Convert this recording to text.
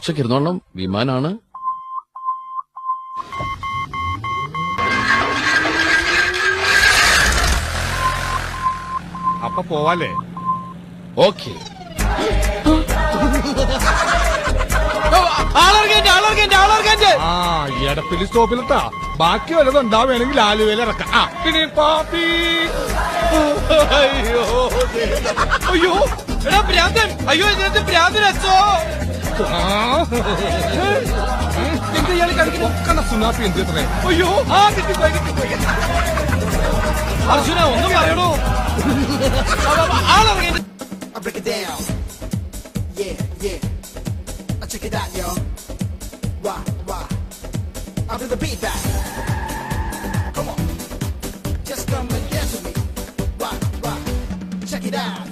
ഉച്ചയ്ക്ക് ഇരുന്നോളണം വിമാനാണ് അപ്പൊ പോവാല്ലേ ഓക്കെ ആ എടപ്പിലി സ്റ്റോപ്പിലിട്ടാ ബാക്കി വല്ലതും ഉണ്ടാവുകയാണെങ്കിൽ ആലുവയിൽ ഇറക്കാം ആ പിന്നെ പാപ്പി അയ്യോ അയ്യോ എടാ ഭ്രാന്തൻ അയ്യോ ഇതിനകത്ത് ഭ്രാന്തൻ അച്ചോ ആ. എന്താ ഇയാൾ കളിക്കുന്ന സുനാപ്പി എന്ത് ഇത്രേ അയ്യോ ആ കിട്ടിപ്പോയി കിട്ടിപ്പോയി അർജുന ഒന്നും പറയണോ ആളിറങ്ങി I break it down. Yeah, yeah. I check it out, yo. Why, why? I'll do the beat back. Come on. Just come and dance with me. Why, why? Check it out.